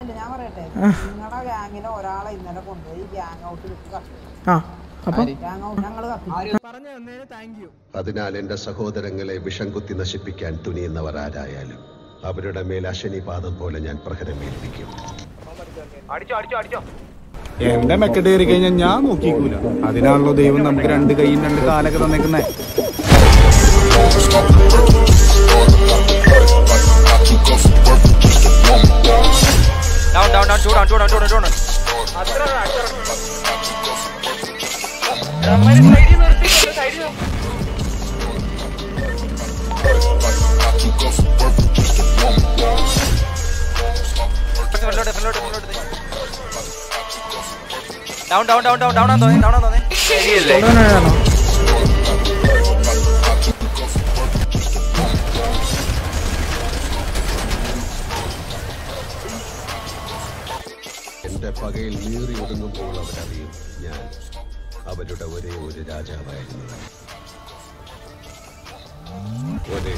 അല്ല, ഞാൻ പറയട്ടെ നിങ്ങളുടെ ഗ്യാങ്ങിലെ ഒരാളെ ഇന്നലെ കൊണ്ടുപോയി ഗ്യാങ് ഔട്ട് കത്തി ആ അപ്പം ഗ്യാങ് ഔട്ട് ഞങ്ങൾ കത്തി പറഞ്ഞു തന്നതിന് താങ്ക് യു അതിനാൽ എന്റെ സഹോദരങ്ങളെ വിഷം കുത്തി നശിപ്പിക്കാൻ തുനിയുന്നവർ ആരായാലും അവരുടെ മേൽ അശനിപാതം പോലെ ഞാൻ പ്രഹരമേൽപ്പിക്കും എന്റെ മെക്കട്ട് കയറി കഴിഞ്ഞാൽ ഞാൻ നോക്കിക്കൂല അതിനാണല്ലോ ദൈവം നമുക്ക് രണ്ട് കൈയും രണ്ട് കാലൊക്കെ തന്നേക്കുന്നേ down down down to down to down to down to down down down down down down ആണെന്ന് തോന്നി ഡൗൺ ആണെന്ന് തോന്നി ശരിയല്ലേ കൊണ്ടുവന്നാണോ എന്റെ പകയിൽ നീറി ഒതുങ്ങുമ്പോൾ അവരറിയും ഞാൻ അവരുടെ ഒരേ ഒരു രാജാവായിരുന്നു ഒരേ